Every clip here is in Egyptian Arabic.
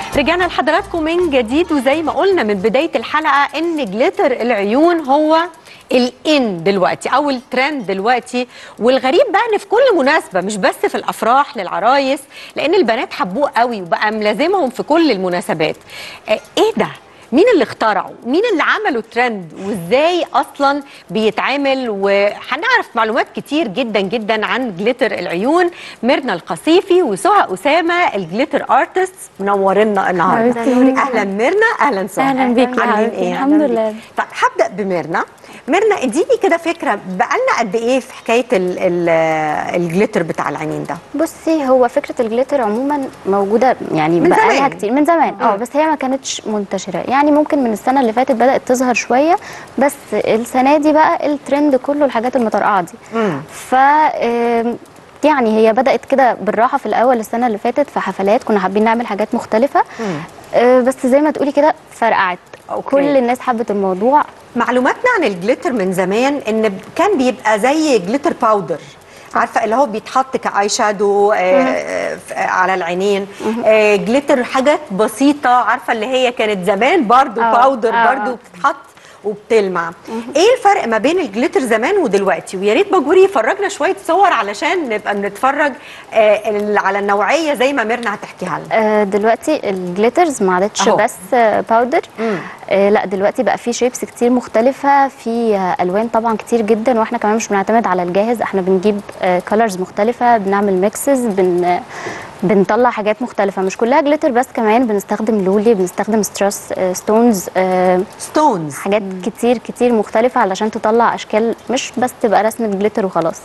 رجعنا لحضراتكم من جديد وزي ما قلنا من بدايه الحلقه ان جليتر العيون هو الان دلوقتي او الترند دلوقتي والغريب بقى ان في كل مناسبه مش بس في الافراح للعرايس لان البنات حبوه قوي وبقى ملازمهم في كل المناسبات آه، ايه ده مين اللي اخترعه مين اللي عملوا الترند وازاي اصلا بيتعمل وهنعرف معلومات كتير جدا جدا عن جليتر العيون ميرنا القصيفي وسهى اسامه الجليتر ارتست منورنا النهارده حبيبتي. اهلا ميرنا اهلا سهى أهلا بيكي يا عاملين حبيبتي. ايه الحمد أهلاً بيكي. لله. طيب هبدا بميرنا ميرنا اديني كده فكره بقالنا قد ايه في حكايه ال ال الجليتر بتاع العينين ده بصي هو فكره الجليتر عموما موجوده يعني من بقالها زمان. كتير من زمان اه مم. بس هي ما كانتش منتشره يعني ممكن من السنه اللي فاتت بدات تظهر شويه بس السنه دي بقى الترند كله الحاجات المطرقعه دي مم. ف آم، يعني هي بدات كده بالراحه في الاول السنه اللي فاتت في حفلات كنا حابين نعمل حاجات مختلفه مم. آه، بس زي ما تقولي كده فرقعت أوكي. كل الناس حبت الموضوع معلوماتنا عن الجليتر من زمان ان ب- كان بيبقى زي جليتر باودر عارفه اللي هو بيتحط كاي شادو آه، آه، ف- آه، على العينين آه، جليتر حاجات بسيطه عارفه اللي هي كانت زمان برضو آه، باودر آه، برضو آه. بتتحط وبتلمع ايه الفرق ما بين الجليتر زمان ودلوقتي ويا ريت بجوري يفرجنا شويه صور علشان نبقى بنتفرج آه، ال- على النوعيه زي ما ميرنا هتحكيها لنا آه، دلوقتي الجليترز ما عادتش أهو. بس آه، باودر مم. آه، لا دلوقتي بقى في شيبس كتير مختلفة في آه، ألوان طبعا كتير جدا واحنا كمان مش بنعتمد على الجاهز احنا بنجيب كولرز مختلفة بنعمل ميكسز بن آه، بنطلع حاجات مختلفة مش كلها جليتر بس كمان بنستخدم لولي بنستخدم ستراس آه، ستونز آه، ستونز حاجات كتير كتير مختلفة علشان تطلع أشكال مش بس تبقى رسمة جليتر وخلاص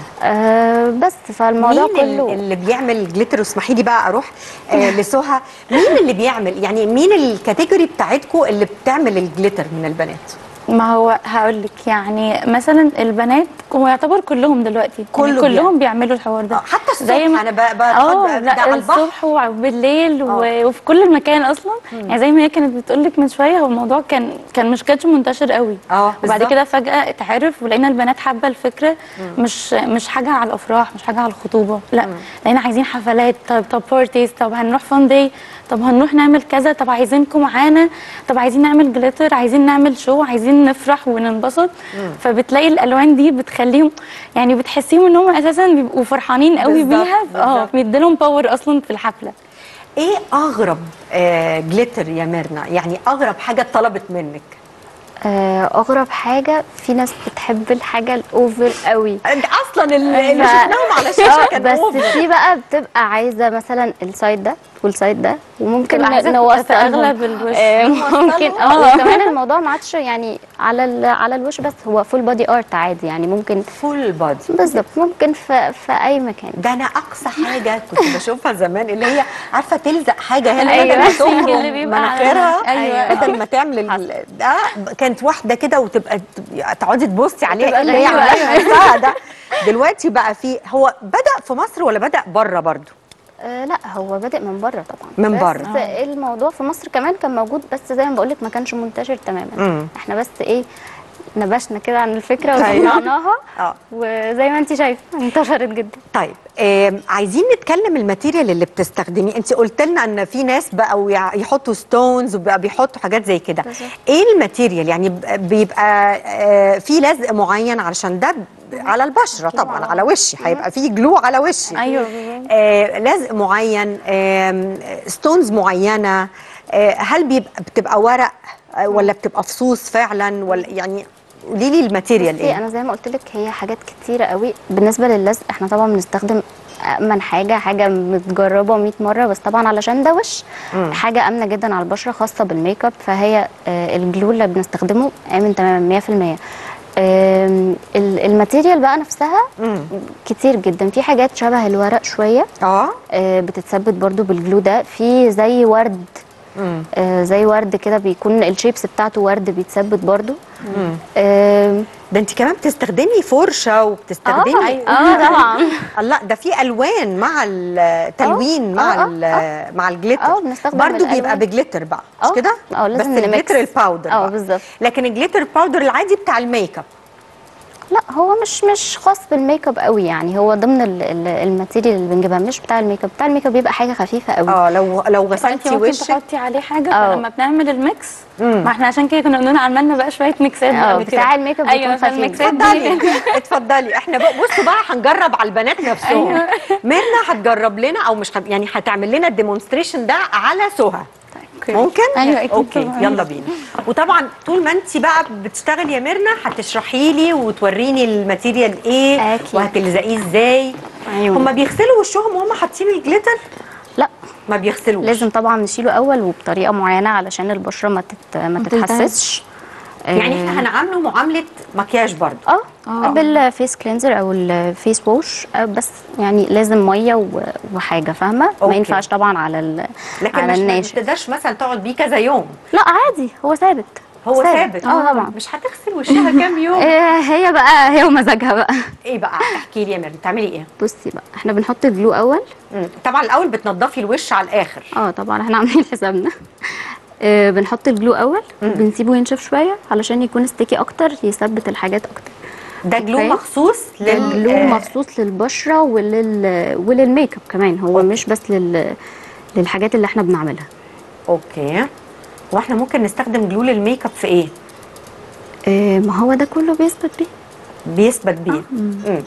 آه، بس فالموضوع مين كله ال- اللي بيعمل جليتر واسمحي لي بقى اروح آه لسهى مين اللي بيعمل يعني مين الكاتيجوري بتاعتكم اللي بتعمل الجليتر من البنات ما هو هقول لك يعني مثلا البنات هو يعتبر كلهم دلوقتي كله يعني كلهم بيعملوا الحوار ده آه، حتى الصبح زي ما- انا ب- ب- اه ب- ده على لا البحر الصبح وبالليل آه. و- وفي كل مكان اصلا يعني زي ما هي كانت بتقول لك من شويه هو الموضوع كان كان مش كانش منتشر قوي اه وبعد بالظبط. كده فجاه اتعرف ولقينا البنات حابه الفكره مش مش حاجه على الافراح مش حاجه على الخطوبه لا لقينا عايزين حفلات طب طب بارتيز طب هنروح فان داي طب هنروح نعمل كذا طب عايزينكم معانا طب عايزين نعمل جليتر عايزين نعمل شو عايزين نفرح وننبسط فبتلاقي الالوان دي بتخليهم يعني بتحسيهم ان هم اساسا بيبقوا فرحانين قوي بالظبط، بيها اه بالظبط. بيديلهم باور اصلا في الحفله ايه اغرب آه جليتر يا ميرنا يعني اغرب حاجه اتطلبت منك آه، اغرب حاجه في ناس بتحب الحاجه الاوفر قوي أنت اصلا اللي اللي ف- شفناهم على الشاشه آه، كان بس أوفر. في بقى بتبقى عايزه مثلا السايد ده والسايد ده وممكن تبقى عايزة نوصل في اغلب الوش آه، ممكن نوصلهم. اه وكمان الموضوع ما عادش يعني على ال- على الوش بس هو فول بودي ارت عادي يعني ممكن فول بادي بالظبط ممكن في في اي مكان ده انا اقصى حاجه كنت بشوفها زمان اللي هي عارفه تلزق حاجه هنا أيوة. بدل ما السنج تخرج اللي بيبقى مناخيرها أيوة. بدل ما تعمل ال- ده كانت واحده كده وتبقى تقعدي تبصي عليها تبقى ايه اللي هي غريبة. عاملاها نفسها ده دلوقتي بقى في هو بدا في مصر ولا بدا بره برضو آه لا هو بادئ من بره طبعا من بس بره. الموضوع في مصر كمان كان موجود بس زي ما بقول لك ما كانش منتشر تماما مم. احنا بس ايه نبشنا كده عن الفكره أيوة. وطلعناها اه وزي ما انت شايفه انتشرت جدا طيب آم، عايزين نتكلم الماتيريال اللي بتستخدميه انت قلت لنا ان في ناس بقوا يع- يحطوا ستونز وبقى بيحطوا حاجات زي كده بالظبط. ايه الماتيريال يعني ب- بيبقى آه، في لزق معين علشان ده ب- على البشره طبعا على وشي هيبقى في جلو على وشي ايوه بالظبط. آه، لزق معين آم، ستونز معينه آه، هل بيبقى بتبقى ورق آه، ولا بتبقى فصوص فعلا ولا يعني قولي لي الماتيريال بصي ايه انا زي ما قلت لك هي حاجات كتيره قوي بالنسبه للزق احنا طبعا بنستخدم امن حاجه حاجه متجربه 100 مره بس طبعا علشان ده وش حاجه امنه جدا على البشره خاصه بالميك اب فهي آه، الجلو اللي بنستخدمه امن تماما 100% آم، ال- الماتيريال بقى نفسها مم. كتير جدا في حاجات شبه الورق شويه اه آه، بتتثبت برضو بالجلو ده في زي ورد مم. آه، زي ورد كده بيكون الشيبس بتاعته ورد بيتثبت برضو مم. آم، ده انت كمان بتستخدمي فرشه وبتستخدمي اه اه طبعا الله ده في الوان مع التلوين مع آه، ال- مع الجليتر اه بنستخدم برضو بيبقى الألوان. بجليتر بقى مش اه كده اه بس لازم الجليتر نميكس. الباودر اه بقى. بالظبط لكن الجليتر باودر العادي بتاع الميك اب لا لا هو مش مش خاص بالميك اب قوي يعني هو ضمن ال- ال- الماتيريال اللي بنجيبها مش بتاع الميك اب بتاع الميك ب بيبقى حاجه خفيفه قوي اه لو لو فانت غسلتي ممكن وشك تحطي عليه حاجه اه. فلما بنعمل الميكس مم. ما احنا عشان كده كنا بنقول عملنا بقى شويه ميكسات اه، قبل كده. بتاع الميك اب بيكون ايوه خفيف. فالميكسات اتفضلي دي اتفضلي احنا بقى بصوا بقى هنجرب على البنات نفسهم أيوة. ميرنا هتجرب لنا او مش هت... يعني هتعمل لنا الديمونستريشن ده على سهى أوكي. ممكن ايوه اكيد اوكي طبعاً. يلا بينا وطبعا طول ما انت بقى بتشتغلي يا ميرنا هتشرحي لي وتوريني الماتيريال ايه أكيد. وهتلزقيه ازاي أيوة. هما بيغسلوا وشهم وهم حاطين الجليتر لا ما بيغسلوش لازم طبعا نشيله اول وبطريقه معينه علشان البشره ما تت... ما تلتهبش. تتحسسش يعني آه، احنا هنعامله معامله مكياج برضه اه اه. بالفيس كلينزر او الفيس ووش آه، بس يعني لازم ميه و- وحاجه فاهمه ما أوكي. ينفعش طبعا على ال... لكن على مش ما الناشف تقدرش مثلا تقعد بيه كذا يوم لا عادي هو ثابت هو ثابت اه طبعا مش هتغسل وشها كام يوم آه، هي بقى هي ومزاجها بقى ايه بقى احكي لي يا ميرنا بتعملي ايه بصي بقى احنا بنحط الجلو اول مم. طبعا الاول بتنضفي الوش على الاخر اه طبعا احنا عاملين حسابنا آه، بنحط الجلو اول بنسيبه ينشف شويه علشان يكون ستيكي اكتر يثبت الحاجات اكتر ده جلو أوكي. مخصوص ده لل جلو آه، مخصوص للبشره ولل وللميك اب كمان هو مش بس لل للحاجات اللي احنا بنعملها اوكي واحنا ممكن نستخدم جلو للميك اب في ايه آه، ما هو ده كله بيثبت بيه بيثبت بيه مم.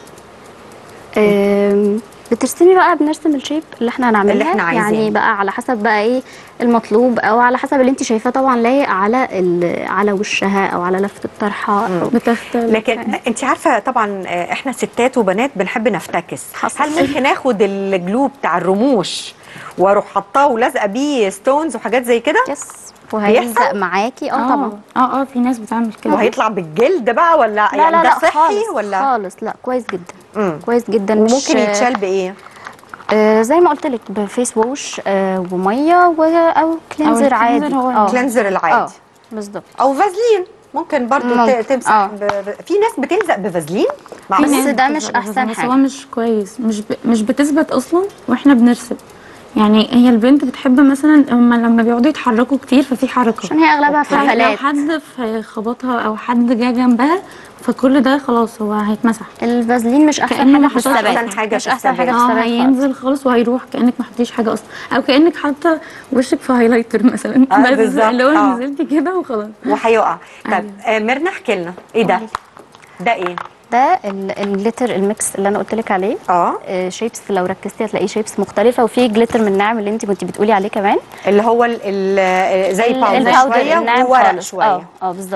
آم، بترسمي بقى بنرسم الشيب اللي احنا هنعملها اللي إحنا عايزينه. يعني بقى على حسب بقى ايه المطلوب او على حسب اللي انت شايفاه طبعا لايق على ال- على وشها او على لفه الطرحه أو بتختلف لكن انت عارفه طبعا آه، احنا ستات وبنات بنحب نفتكس حصل. هل ممكن اخد الجلو بتاع الرموش واروح حطاه ولازقه بيه ستونز وحاجات زي كده يس وهيلزق معاكي اه طبعا اه اه في ناس بتعمل كده وهيطلع بالجلد بقى ولا لا يعني لا ده لا صحي خالص ولا خالص لا كويس جدا مم. كويس جدا مش- وممكن يتشال بايه آه زي ما قلت لك بفيس ووش آه وميه و او كلينزر الكلينزر عادي هو اه كلينزر اه العادي بالظبط او فازلين ممكن برضو ت- ممكن. تمسح آه. ب... ب... في ناس بتلزق بفازلين في معقول؟ بس ناس ده بتبقى مش بتثبت، أحسن بس حاجة. هو مش كويس مش ب... مش بتثبت اصلا واحنا بنرسم يعني هي البنت بتحب مثلا اما لما بيقعدوا يتحركوا كتير ففي حركه عشان هي اغلبها في فلو حفلات حد في خبطها او حد جه جنبها فكل ده خلاص هو هيتمسح الفازلين مش احسن كأنه حاجه ما في حصلش الثبات أحسن حاجة مش في احسن حاجه في الثبات. اه الثبات خالص. هينزل خالص وهيروح كانك ما حطيتيش حاجه اصلا او كانك حاطه وشك في هايلايتر مثلا آه، بس بالظبط، اللي هو آه. نزلتي كده وخلاص وهيقع طب أيوة. آه ميرنا احكي لنا ايه ده قولي. ده ايه ده ال- الجليتر الميكس اللي انا قلت لك عليه اه آه، شيبس لو ركزتي هتلاقيه شيبس مختلفه وفي جليتر من الناعم اللي انت كنتي بتقولي عليه كمان اللي هو ال ال زي ال- باودر الباودر شويه الناعم وورق خالص. شويه اه اه بالظبط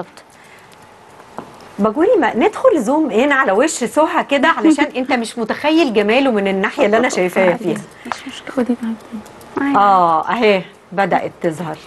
بقولي ما ندخل زوم ان على وش سهى كده علشان انت مش متخيل جماله من الناحيه اللي انا شايفاها فيها مش مشكله خدي معاكي اه اهي بدات تظهر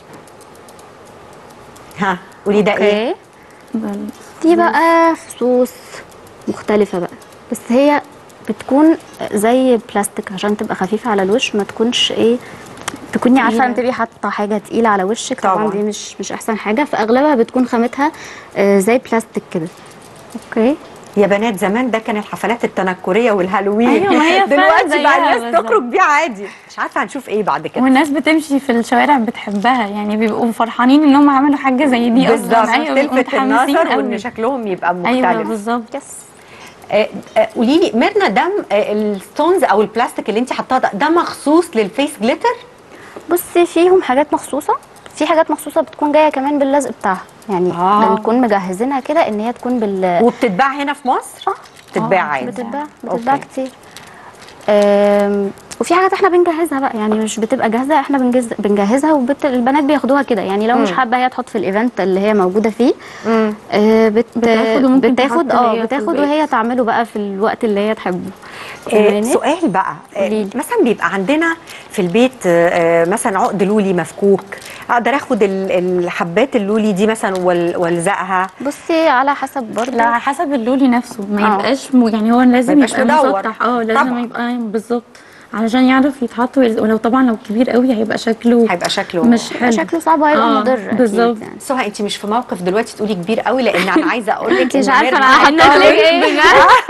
ها قولي ده ايه اوكي ده دي بقى فصوص مختلفه بقى بس هي بتكون زي بلاستيك عشان تبقى خفيفه على الوش ما تكونش ايه تكوني عارفه ان تبقي حاطه حاجه تقيله على وشك طبعا, طبعاً. دي مش مش احسن حاجه فاغلبها بتكون خامتها آه، زي بلاستيك كده اوكي يا بنات زمان ده كان الحفلات التنكريه والهالوين أيوة، ما هي فعلا دلوقتي بقى زيها الناس بالظبط. تخرج بيه عادي مش عارفه هنشوف ايه بعد كده والناس بتمشي في الشوارع بتحبها يعني بيبقوا فرحانين انهم عملوا حاجه زي دي بالظبط اصلا ايوه بيبقوا تلفت متحمسين النظر قوي. وان شكلهم يبقى ايوه مختلف بالظبط يس آه، آه، قولي لي ميرنا ده آه، الستونز او البلاستيك اللي انت حطاه ده ده مخصوص للفيس جليتر بصي فيهم حاجات مخصوصه في حاجات مخصوصه بتكون جايه كمان باللزق بتاعها يعني آه. بنكون مجهزينها كده ان هي تكون بال وبتتباع هنا في مصر اه بتتباع آه، عادي بتتباع بتتباع أوكي. كتير أم، وفي حاجات احنا بنجهزها بقى يعني مش بتبقى جاهزه احنا بنجهز بنجهزها والبنات بياخدوها كده يعني لو مش حابه هي تحط في ايفنت اللي هي موجوده فيه مم. آه، بت بتاخد وممكن بتاخد تحط اه هي في بتاخد البيت. وهي تعمله بقى في الوقت اللي هي تحبه آه، فاهماني؟ سؤال بقى آه، قوليلي. مثلا بيبقى عندنا في البيت آه، آه، مثلا عقد لولي مفكوك اقدر اخد ال- الحبات اللولي دي مثلا وال- والزقها بصي على حسب برضه لا على حسب اللولي نفسه ما آه. يبقاش م... يعني هو لازم ما يبقاش يبقى مدور. مسطح اه لازم طبعا. يبقى بالظبط علشان يعرف يتحط ويلزق. ولو طبعا لو كبير قوي هيبقى شكله هيبقى شكله مش حلو شكله صعب وهيبقى آه، مضر أكيد بالظبط. يعني. سهى انت مش في موقف دلوقتي تقولي كبير قوي لان انا عايزه اقول لك انت مش إن عارفه ميرنا انا هحط حاطة لك لك ايه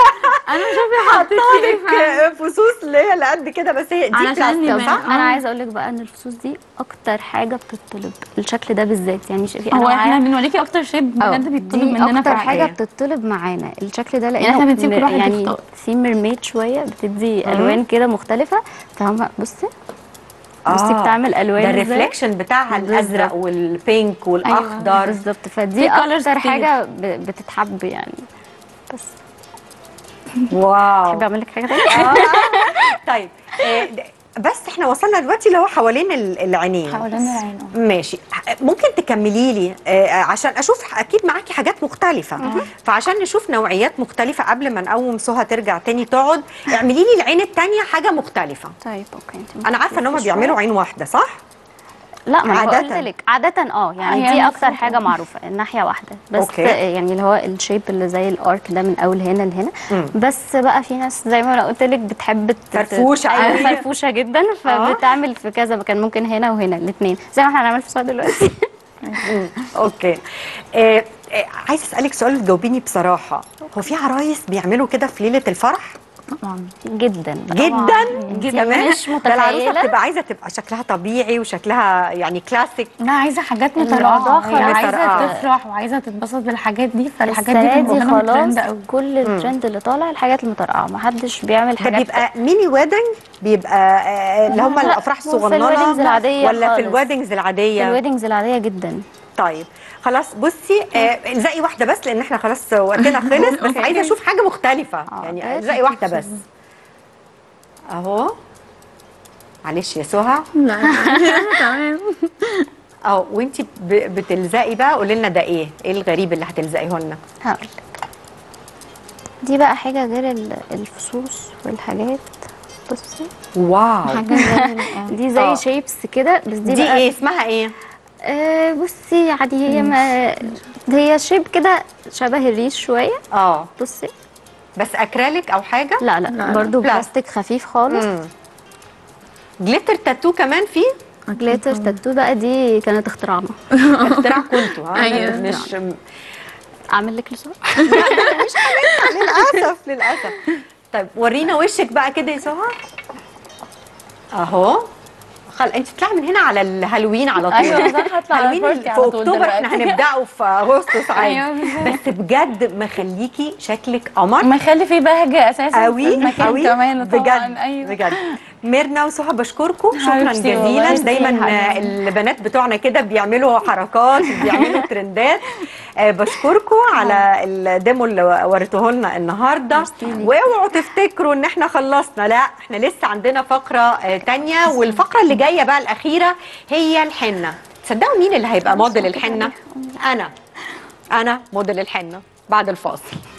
انا شوفي حطيت لك فصوص اللي هي اللي قد كده بس هي دي علشان بلاستيك يبان. صح؟ انا آه. عايزه اقول لك بقى ان الفصوص دي اكتر حاجه بتطلب الشكل ده بالذات يعني شوفي هو انا احنا معايا بنوريكي اكتر شيب آه، بجد بيطلب دي مننا اكتر في حاجه الحياة. بتطلب معانا الشكل ده لانه يعني إحنا بنسيب كل واحد يعني يختار. في ميرميد شويه بتدي الوان كده مختلفه فهم بصي بصي بتعمل الوان ده إزاي. الريفليكشن بتاعها بالظبط. الازرق والبينك والاخضر بالظبط فدي في colours اكتر كتير. حاجه ب- بتتحب يعني بس واو تحبي اعمل لك حاجه تانية طيب آه، د- بس احنا وصلنا دلوقتي اللي هو حوالين ال- العينين حوالين العين آه. ماشي ممكن تكملي لي آه، عشان اشوف اكيد معاكي حاجات مختلفه فعشان نشوف نوعيات مختلفه قبل ما نقوم سهى ترجع تاني تقعد اعملي لي العين التانية حاجه مختلفه طيب اوكي انت انا عارفه ان هم ممكن بيعملوا عين واحده صح لا ما انا عادة. قلت لك عادة اه يعني هي دي المفروض اكتر حاجة معروفة الناحية واحدة بس أوكي. يعني اللي هو الشيب اللي زي الارك ده من اول هنا لهنا مم. بس بقى في ناس زي ما انا قلت لك بتحب تت- فرفوشة ايوه قوي. فرفوشة جدا فبتعمل في كذا مكان ممكن هنا وهنا الاثنين زي ما احنا هنعمل في الصور دلوقتي اوكي آه، آه، عايزه اسالك سؤال تجاوبيني بصراحه هو في عرايس بيعملوا كده في ليله الفرح طبعا جدا جدا جدا مش ده العروسه متخيلة بتبقى عايزه تبقى شكلها طبيعي وشكلها يعني كلاسيك لا عايزه حاجات الموضوع متراضعه هي خلاص عايزه متراضعة. تفرح وعايزه تتبسط بالحاجات دي فالحاجات دي السنة بتبقى دي هنا ترند خلاص قوي كل الترند اللي طالع الحاجات المطرقعة ما حدش بيعمل ده حاجات بيبقى ميني ويدنج بيبقى آه، اللي هم لا، الافراح هو في الصغننه الويدنجز العادية ولا في خالص. الويدنجز العاديه الويدنجز العادية جدا طيب خلاص بصي آه، الزقي واحده بس لان احنا خلاص وقتنا خلص بس عايزه اشوف حاجه مختلفه آه، يعني ده الزقي واحده بس اهو معلش يا سهى لا تمام اهو وانتي ب- بتلزقي بقى قولي لنا ده ايه ايه الغريب اللي هتلزقيه لنا هقول دي بقى حاجة غير ال- الفصوص والحاجات بصي واو حاجة زي دي زي آه. شيبس كده بس دي, دي بقى ايه اسمها ايه آه بصي يعني هي ما هي شيب كده شبه الريش شوية اه بصي بس اكريليك او حاجه لا لا, لا. برضو لا. بلاستيك خفيف خالص مم. جليتر تاتو كمان فيه جليتر تاتو بقى دي كانت اختراعنا اختراع كنتوا ها أيوة. مش اعمل لك لصور للاسف للاسف طيب ورينا وشك بقى كده يا سهى اهو خل انت تطلعي من هنا على الهالوين على طول أيوة، صح، هطلع على هالوين البارتي في على طول اكتوبر احنا دلوقتي. هنبداه في اغسطس عادي أيوة، بالظبط. بس بجد مخليكي شكلك قمر ما يخلي فيه بهجه اساسا في قوي المكان قوي كمان بجد طبعا ايوه بجد ميرنا وسهى بشكركم شكرا حبيبتي جزيلا والله، دايما ميرسي يا آه، حبيبي. البنات بتوعنا كده بيعملوا حركات بيعملوا ترندات آه، بشكركم على الديمو اللي وريتوه لنا النهارده واوعوا تفتكروا ان احنا خلصنا لا احنا لسه عندنا فقره آه، تانية والفقره اللي جايه بقى الاخيره هي الحنه تصدقوا مين اللي هيبقى موديل الحنه انا انا موديل الحنه بعد الفاصل